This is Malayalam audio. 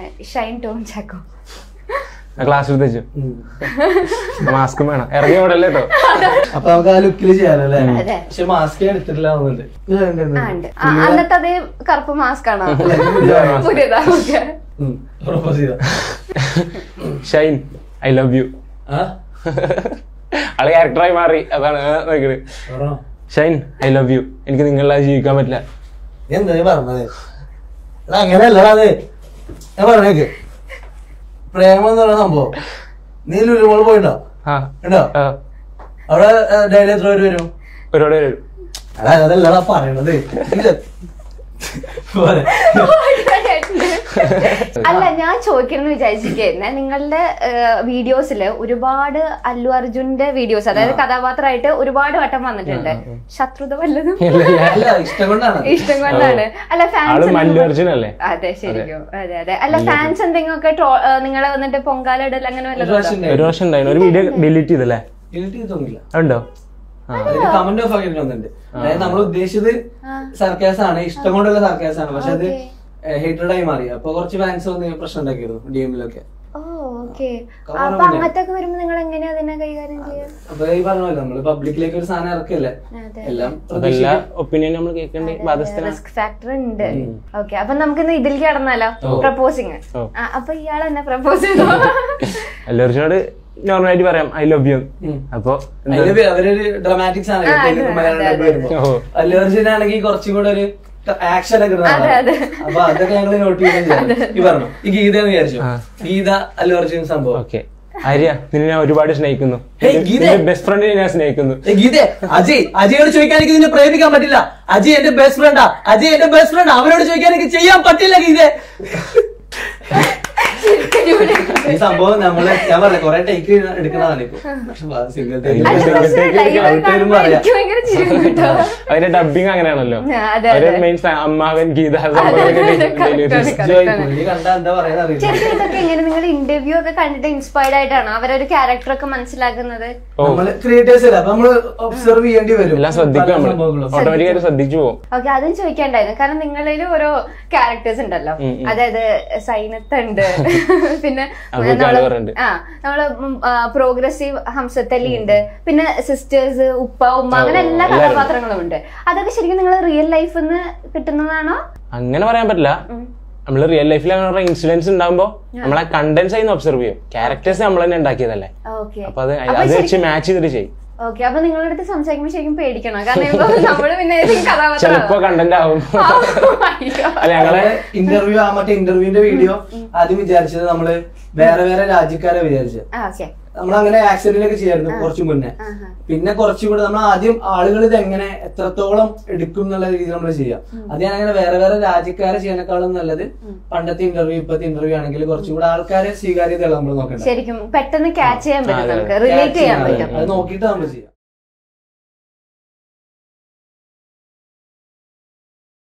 ഷൈൻ ടോം ചാക്കോ ക്ലാസ് എടുത്ത് വെച്ചു മാസ്കും വേണം ഇറങ്ങി ഓടല്ലേ കേട്ടോ അപ്പൊ നമുക്ക് ആ ലുക്കിൽ ചെയ്യാനല്ലേ അതെ. പക്ഷെ മാസ്ക് എടുത്തിട്ടില്ല തോന്നുന്നുണ്ട് ഇത് കണ്ടോ, ആ കണ്ടോ? ഉണ്ട് ആ, അന്നത്തെ അതേ കറുപ്പ് മാസ്ക് ആണോ പുതിയ പുതിയതാ ഓക്കെ ഉം, propose ചെയ്തോ? ഷൈൻ ഐ ലവ് യു ആ? ആള് ക്യാരക്ടറായി മാറി അതാണ് നോക്കുന്നത് പറഞ്ഞോ. ഷൈൻ ഐ ലവ് യു എനിക്ക് നിങ്ങളില്ലാതെ ജീവിക്കാൻ പറ്റില്ല നീ എന്താ നീ പറഞ്ഞത് എടാ അങ്ങനെയല്ലടാ അത് ഞാൻ പറഞ്ഞേക്ക് പ്രേമം എന്ന് പറയുന്ന സംഭവം നീ ലുലുമോൾ പോയിണ്ടോ ആ ഉണ്ടോ ആ, അവിടെ ഡെയിലി എത്ര പേര് വരും ഒരുപാട് പേര് വരും. എടാ അതല്ലടാ പറയണത് ഇല്ല. പോരെ. അല്ല ഞാൻ ചോദിക്കണം വിചാരിച്ചിരിക്കുന്നേ നിങ്ങളുടെ വീഡിയോസില് ഒരുപാട് അല്ലു അർജുന്റെ വീഡിയോസ് അതായത് കഥാപാത്രമായിട്ട് ഒരുപാട് വട്ടം വന്നിട്ടുണ്ട് ശത്രുത വല്ലതും അല്ല ഇഷ്ടം കൊണ്ടാണ് ഇഷ്ടം കൊണ്ടാണ് അല്ല ആള് ഫാൻസ് മല്ലു അർജുൻ അല്ലേ അതെ ശരിക്കും അതെ അതെ അല്ല ഫാൻസ് എന്തെങ്കിലും ഒക്കെ നിങ്ങളെ വന്നിട്ട് പൊങ്കാല ഇടൽ അങ്ങനെ ഒരു വല്ലതും പ്രാവശ്യം ഉണ്ടോ? ഒരു വർഷം ഉണ്ടായിരുന്നു ഒരു വീഡിയോ ഡിലീറ്റ് ചെയ്തല്ലേ എനിക്ക് തോന്നില്ല ഉണ്ടോ അതിന് കമന്റ് ഓഫ് ആക്കി വന്നിട്ടുണ്ട് അതായത് നമ്മൾ ഉദ്ദേശിച്ചത് സർക്കാസ് ആണ് ഇഷ്ടം കൊണ്ടുള്ള സർക്കാസ് ആണ് പക്ഷെ അത് ഹേറ്റഡ് ആയി മാറി അപ്പൊ കുറച്ച് ഫാൻസ് വന്ന് പ്രശ്നം ഉണ്ടാക്കിയിരുന്നു ഡി എമ്മിലൊക്കെ ഓ ഓക്കെ കവർ അപ്പൊ പിന്നെ. അങ്ങനത്തെ ഒക്കെ വരുമ്പോ നിങ്ങൾ എങ്ങനെയാ അതിനെ കൈകാര്യം ചെയ്യാ അപ്പൊ ഈ പറഞ്ഞല്ലോ നമ്മള് പബ്ലിക്കിലേക്ക് ഒരു സാധനം ഇറക്കല്ലേ അതെ. എല്ലാം അപ്പൊ എല്ലാ ഒപ്പീനിയൻ നമ്മൾ കേൾക്കേണ്ട ബാധ്യസ്ഥനാണ് റിസ്ക് ഫാക്ടർ ഉണ്ട് ഓക്കെ അപ്പൊ നമുക്ക് ഇന്ന് ഇതിലേക്ക് കടന്നാലോ പ്രപ്പോസിങ് ഓ. അപ്പൊ ഇയാൾ എന്നെ പ്രപ്പോസ് ചെയ്തു എല്ലാവർക്കും നോർമലായിട്ട് പറയാം ഐ ലവ് യു അപ്പൊ എന്താ? അതില് അവരൊരു ഡ്രാമാറ്റിക് സാധനം ആ, തെലുങ്ക് അതെ, മലയാളം അതെ, ഡബ് വരുമ്പോ ഓ. അല്ലു അർജുൻ ആണെങ്കിൽ കുറച്ചും കൂടെ ഒരു ആക്ഷൻ ഒക്കെ അതെ, ഇടുന്നതാണ്. അതെ. അപ്പൊ അതൊക്കെ ഞങ്ങൾ നോട്ട് ചെയ്യുന്നത് ഈ പറഞ്ഞു ഈ ഗീത എന്ന് വിചാരിച്ചു ആ. ഗീത അല്ലു അർജുൻ സംഭവം ഓക്കെ ആര്യ നിന്നെ ഞാൻ ഒരുപാട് സ്നേഹിക്കുന്നു ഹേയ്, ഗീതേ. ബെസ്റ്റ് ഫ്രണ്ടിനെ ഞാൻ സ്നേഹിക്കുന്നു ഏ, ഗീതേ അജയ് അജയോട് ചോദിക്കാൻ എനിക്ക് നിന്നെ പ്രേമിക്കാൻ പറ്റില്ല അജയ് എന്റെ ബെസ്റ്റ് ഫ്രണ്ടാ അജയ് എന്റെ ബെസ്റ്റ് ഫ്രണ്ട് അവരോട് ചോദിക്കാൻ എനിക്ക് ചെയ്യാൻ പറ്റില്ല ഗീതേ ഈ സംഭവം നമ്മള് ഞാൻ പറയാം കൊറേ ടേക്ക് എടുക്കണതാണ് ഇപ്പൊ പക്ഷെ സിംഗിൾ അല്ല, ടേക്ക് പക്ഷേ live ആയി കാണുമ്പോ എനിക്ക് ഭയങ്കര ചിരി വരും കേട്ടോ. അതിന്റെ ഡബിങ് അങ്ങനെയാണല്ലോ ആ, അതെ, അവര് അതെ. മെയിൻ അമ്മാവൻ ഗീത അതെ, അതെ, correct ആണ്, correct ആണ്. പുള്ളി കണ്ടാ എന്താ പറയാൻ അറിയില്ല ശരിക്കും ഇതൊക്കെ എങ്ങനെ നിങ്ങൾ ഇന്റർവ്യൂ ഒക്കെ കണ്ടിട്ട് ഇൻസ്പയർഡ് ആയിട്ടാണോ അവരൊരു ക്യാരക്ടർ ഒക്കെ മനസ്സിലാക്കുന്നത് ഓ നമ്മള് ക്രിയേറ്റേഴ്സ് അല്ല അപ്പൊ നമ്മള് ഒബ്സർവ് ചെയ്യേണ്ടി വരും എല്ലാം ശ്രദ്ധിക്കും പല നമ്മള് സംഭവങ്ങളും. ഓട്ടോമാറ്റിക്കായിട്ട് ശ്രദ്ധിച്ചു പോകും ഓക്കെ അതും ചോദിക്കാണ്ടായിരുന്നു കാരണം നിങ്ങളിൽ ഓരോ ക്യാരക്ടേഴ്സ് ഉണ്ടല്ലോ ഉം, ഉം. അതായത് സൈനത്തുണ്ട് പിന്നെ അബു നമ്മള് ജാലുവറുണ്ട്. ആ നമ്മള് പ്രോഗ്രസീവ് ഹംസത്തലി ഉണ്ട് പിന്നെ സിസ്റ്റേഴ്സ് ഉപ്പ ഉമ്മ ഓ, അങ്ങനെ ഓ, എല്ലാ എല്ലാവരും ഉണ്ട്. കഥാപാത്രങ്ങളും ഉണ്ട് അതൊക്കെ ശരിക്കും നിങ്ങൾ റിയൽ ലൈഫിൽ നിന്ന് കിട്ടുന്നതാണോ അങ്ങനെ പറയാൻ പറ്റില്ല നമ്മൾ റിയൽ ലൈഫിൽ അങ്ങനെ ഇൻസിഡൻസ് ഉണ്ടാകുമ്പോ നമ്മളെ കണ്ടൻസ് ആയി ഒബ്സർവ് ചെയ്യും ക്യാരക്ടേഴ്സ് നമ്മൾ തന്നെ ഉണ്ടാക്കിയതല്ലേ ഓക്കെ അപ്പൊ അത് അത് വെച്ച് മാച്ച് ചെയ്തിട്ട് ചെയ്യും ഓക്കെ അപ്പൊ നിങ്ങളുടെ അടുത്ത് സംസാരിക്കുമ്പോൾ ശരിക്കും പേടിക്കണം കാരണം ഇപ്പൊ നമ്മള് പിന്നെ ഏതെങ്കിലും ചിലപ്പോ കഥാപാത്രം കണ്ടന്റ് ആവും അയ്യോ അല്ല ഞങ്ങളെ ഇന്റർവ്യൂ ആ മറ്റേ ഇന്റർവ്യൂവിന്റെ വീഡിയോ ആദ്യം വിചാരിച്ചത് നമ്മള് വേറെ വേറെ രാജ്യക്കാരെ വിചാരിച്ചത് ആ ഓക്കെ നമ്മൾ അങ്ങനെ ആക്സിഡന്റിലൊക്കെ ചെയ്യായിരുന്നു കുറച്ചു മുന്നേ പിന്നെ കുറച്ചും കൂടെ നമ്മൾ ആദ്യം ആളുകൾ ഇത് എങ്ങനെ എത്രത്തോളം എടുക്കും എന്നുള്ള രീതിയിൽ നമ്മൾ ചെയ്യാം അത് ഞാൻ അങ്ങനെ വേറെ വേറെ രാജ്യക്കാരെ ചെയ്യാനേക്കാളും നല്ലത് പണ്ടത്തെ ഇന്റർവ്യൂ ഇപ്പത്തെ ഇന്റർവ്യൂ ആണെങ്കിൽ കുറച്ചും കൂടെ ആൾക്കാരെ സ്വീകാര്യതയുള്ള നമ്മൾ നോക്കണ്ട ശരിക്കും പെട്ടെന്ന് ക്യാച്ച് ചെയ്യാൻ ആ, പറ്റും അതെ, നമുക്ക് Catch റിലേറ്റ് ചെയ്യാൻ ചെയ്യാൻ പറ്റും അത് നോക്കിയിട്ട് നമ്മൾ ചെയ്യാം